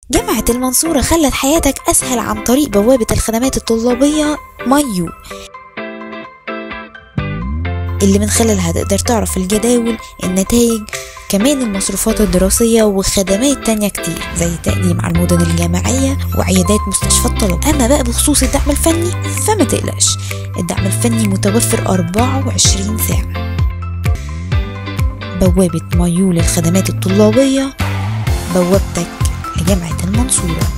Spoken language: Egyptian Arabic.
جامعة المنصورة خلت حياتك أسهل عن طريق بوابة الخدمات الطلابية مايو اللي من خلالها تقدر تعرف الجداول النتائج كمان المصروفات الدراسية وخدمات تانية كتير زي التقديم على المدن الجامعية وعيادات مستشفى الطلبة أما بقى بخصوص الدعم الفني فما تقلقش الدعم الفني متوفر 24 ساعة بوابة مايو للخدمات الطلابية بوابتك لجامعة المنصورة